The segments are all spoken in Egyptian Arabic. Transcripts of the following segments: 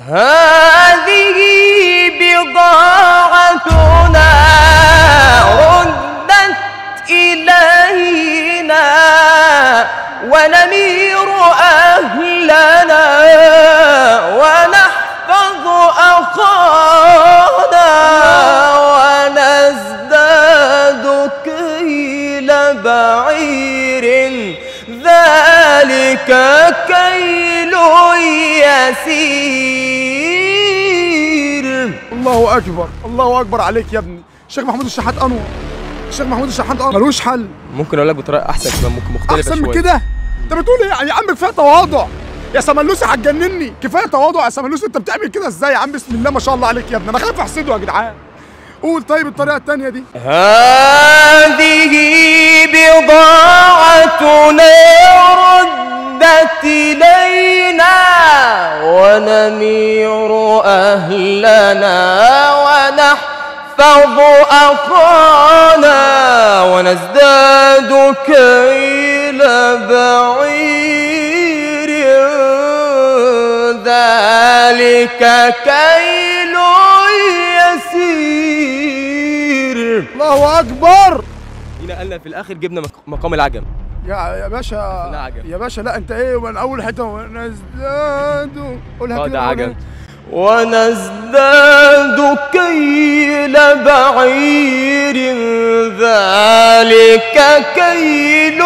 هذه بضاعتنا ردت إلينا ونمير أهلنا ونحفظ أخانا ونزداد كيل بعير ذلك كيل يسير الله اكبر الله اكبر عليك يا ابني الشيخ محمود الشحات انور الشيخ محمود الشحات انور ملوش حل ممكن اقول لك بطريقه احسن كمان ممكن مختلفه احسن من شوية. كده انت بتقول ايه يا عم كفايه تواضع يا سملوسي هتجنني كفايه تواضع يا سملوسي انت بتعمل كده ازاي يا عم بسم الله ما شاء الله عليك يا ابني انا خايف احسده يا جدعان قول طيب الطريقه الثانيه دي هذه بضاعتنا ردت إلينا ونمير أهلنا ونحفظ أخانا ونزداد كيل بعير ذلك كيل يسير الله اكبر هنا قالنا في الاخر جبنا مق- مقام العجم يا يا باشا لا عجب. يا باشا لا انت ايه من اول حته ونزداد قولها اه كده ده ولا- عجم ونزداد كيل بعير ذلك كيل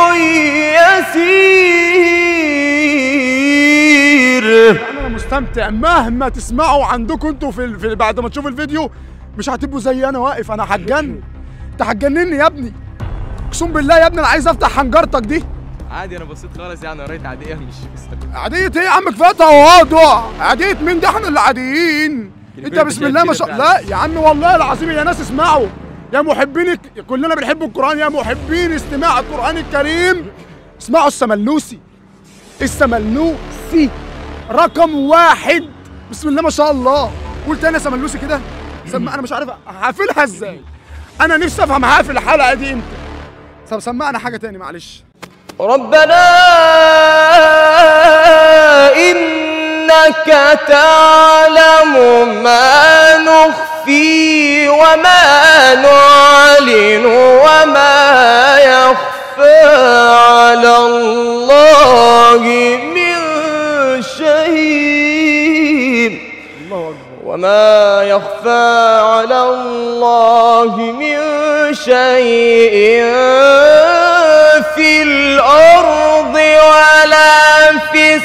يسير يعني انا مستمتع مهما تسمعوا عندكم انتوا في, ال- في بعد ما تشوفوا الفيديو مش هتبقوا زي انا واقف انا هتجنن انت هتجنني يا ابني اقسم بالله يا ابني انا عايز افتح حنجرتك دي عادي انا بصيت خالص يعني قريت عاديه مش مستقبل عادية ايه يا عم كفايه تواضع عادية مين ده احنا اللي عاديين انت الفيلم بسم شايف الله ما كده شاء فعلا. لا يا عم والله العظيم يا ناس اسمعوا يا محبين الك- كلنا بنحب القرآن يا محبين استماع القرآن الكريم اسمعوا السملوسي السملوسي رقم واحد بسم الله ما شاء الله قول تاني يا سملوسي كده سم... انا مش عارف هقفلها ازاي انا نفسي افهم هقفل الحلقه دي امتى طب سمعنا حاجه تاني معلش ربنا إنك تعلم ما نخفي وما نعلن وما يخفى على الله من شيء الله اكبر وما يخفى على الله من شيء في الأرض ولا في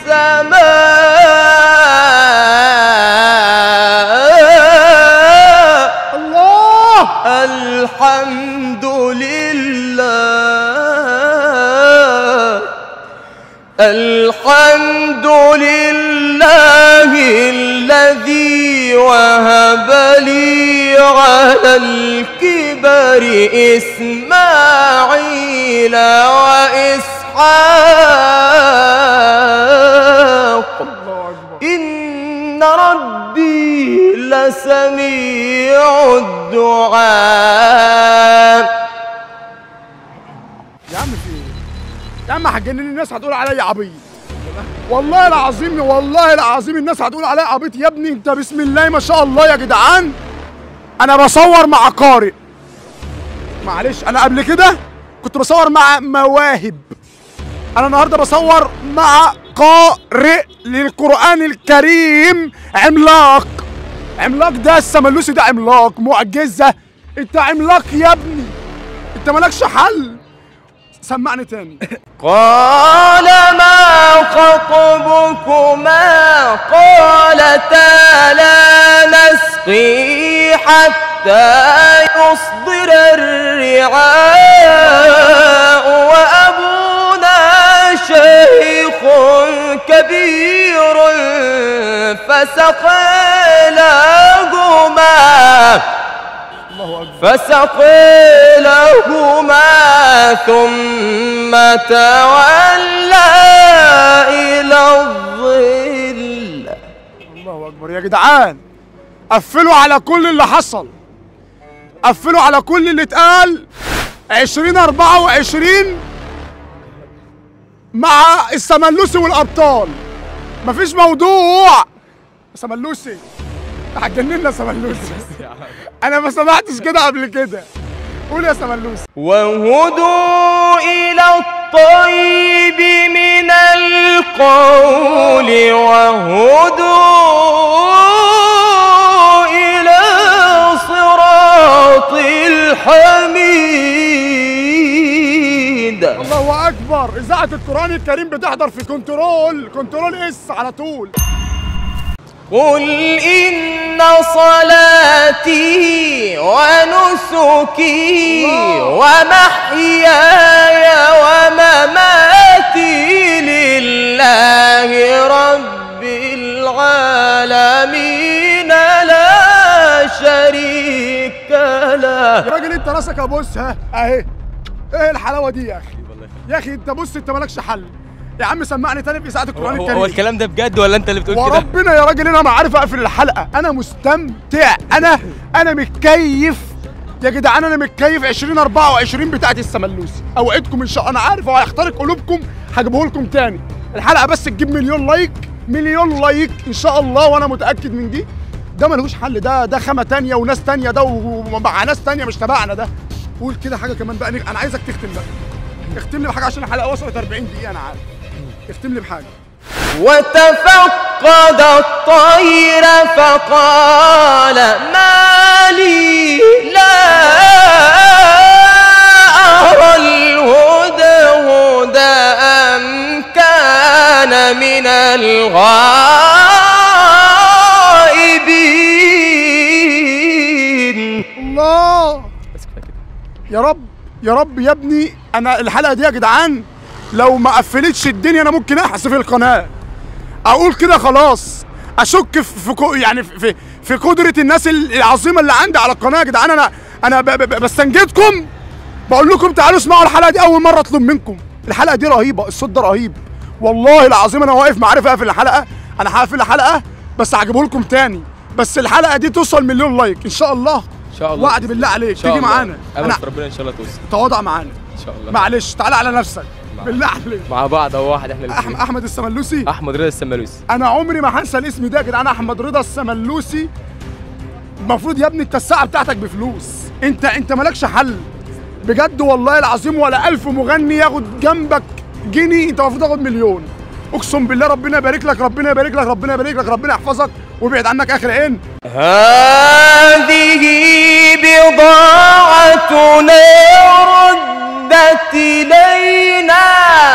السماء الله الحمد لله الحمد لله الذي وهب لي على الكبر إسماعيل وإسحاق الله اكبر إن ربي لسميع الدعاء يا عم في ايه؟ يا عم هتجنني الناس هتقول عليا عبيط والله العظيم والله العظيم الناس هتقول عليا عبيط يا ابني انت بسم الله ما شاء الله يا جدعان انا بصور مع قارئ معلش انا قبل كده كنت بصور مع مواهب انا النهارده بصور مع قارئ للقران الكريم عملاق عملاق ده السملوسي ده عملاق معجزه انت عملاق يا ابني انت مالكش حل سمعني تاني قال ما خطبكما قالتا لا نسقي حتى يصدر الرعاء وأبونا شيخ كبير فسقى لهما الله اكبر فسقي لهما ثم تولى إلى الظل الله اكبر يا جدعان قفلوا على كل اللي حصل قفلوا على كل اللي اتقال 2024 مع السملوسي والابطال مفيش موضوع سملوسي هتجننا يا سملوسي انا ما سمعتش كده قبل كده قول يا سملوسي وهدوا إلى الطيب من القول وهدوا إلى صراط الحميد الله اكبر اذاعه القران الكريم بتحضر في كنترول كنترول اس على طول قل إن صلاتي ونسكي ومحياي ومماتي لله رب العالمين لا شريك له يا راجل انت راسك ابوسها اهي ايه الحلاوه دي يا اخي يا اخي انت بص انت مالكش حل يا عم سمعني تاني في اذاعه القران هو, الكريم هو الكلام ده بجد ولا انت اللي بتقول كده؟ وربنا يا راجل انا ما عارف اقفل الحلقه انا مستمتع انا انا متكيف يا جدعان انا متكيف 2024 بتاعت السملوسي اوعدكم ان شاء الله انا عارف هو هيخترق قلوبكم هجيبه لكم تاني الحلقه بس تجيب مليون لايك مليون لايك ان شاء الله وانا متاكد من دي ده ملهوش حل ده ده خامه تانية وناس تانية ده ومع ناس تانية مش تبعنا ده قول كده حاجه كمان بقى انا عايزك تختم بقى اختم لي بحاجه عشان الحلقه وصلت 40 دقيقه انا عارف اختم لي بحاجه وتفقد الطير فقال ما لي لا أرى الهدهد أم كان من الغائبين الله بس كفايه كده يا رب يا رب يا ابني انا الحلقه دي يا جدعان لو ما قفلتش الدنيا انا ممكن احذف القناه اقول كده خلاص اشك في في كو- يعني في في- في قدره الناس العظيمه اللي عندي على القناه يا جدعان انا انا ب- ب- بستنجدكم بقول لكم تعالوا اسمعوا الحلقه دي اول مره اطلب منكم الحلقه دي رهيبه الصوت ده رهيب والله العظيم انا واقف ما عارف اقفل الحلقه انا هقفل الحلقه بس هجيبه لكم تاني بس الحلقه دي توصل مليون لايك ان شاء الله ان شاء الله وعد بالله عليك ان شاء تيجي الله. معانا امل انا في ربنا ان شاء الله توصل تواضع معانا ان شاء الله معلش تعالى على نفسك بالله عليك مع بعض او واحد احنا أح- الاثنين احمد السملوسي احمد رضا السمالوسي انا عمري ما هنسى الاسم ده يا جدعان احمد رضا السملوسي المفروض يا ابني انت الساعه بتاعتك بفلوس انت انت مالكش حل بجد والله العظيم ولا ألف مغني ياخد جنبك جنيه انت المفروض تاخد مليون اقسم بالله ربنا يبارك لك ربنا يبارك لك ربنا يبارك لك ربنا يحفظك ويبعد عنك اخر عين هذه بضاعتنا ردت إلينا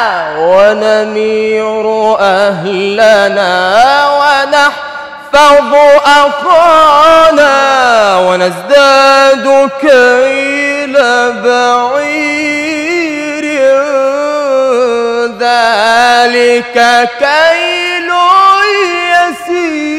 ونمير أهلنا ونحفظ أخانا ونزداد كيل بعير ذلك كيل يسير